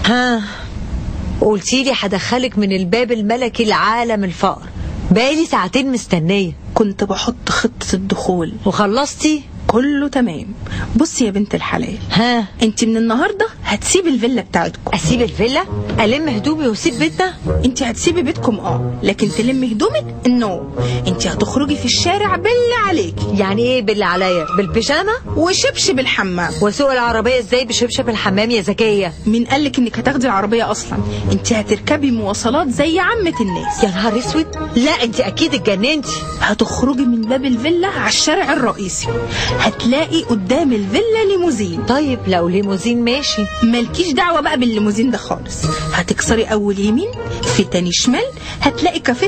ها قلتي لي هدخلك من الباب الملكي لعالم الفقر بقالي ساعتين مستنيه كنت بحط خطة الدخول وخلصتي كله تمام بصي يا بنت الحلال ها انت من النهارده هتسيبي الفيلا بتاعتكم اسيب الفيلا الم هدومي واسيب بيتنا انت هتسيبي بيتكم اه لكن تلمي هدومك نو انت هتخرجي في الشارع بالله عليكي يعني ايه باللي عليا بالبيجامه وشبشب الحمام واسوق العربيه ازاي بشبشب الحمام يا زكيه مين قالك انك هتاخدي العربيه اصلا انت هتركبي مواصلات زي عامه الناس يا نهار اسود لا انت اكيد اتجننتي هتخرجي من باب الفيلا على الشارع الرئيسي هتلاقي قدام الفيلا ليموزين طيب لو ليموزين ماشي مالكيش دعوه بقى بالليموزين ده خالص هتكسري اول يمين في تاني شمال هتلاقي كافيه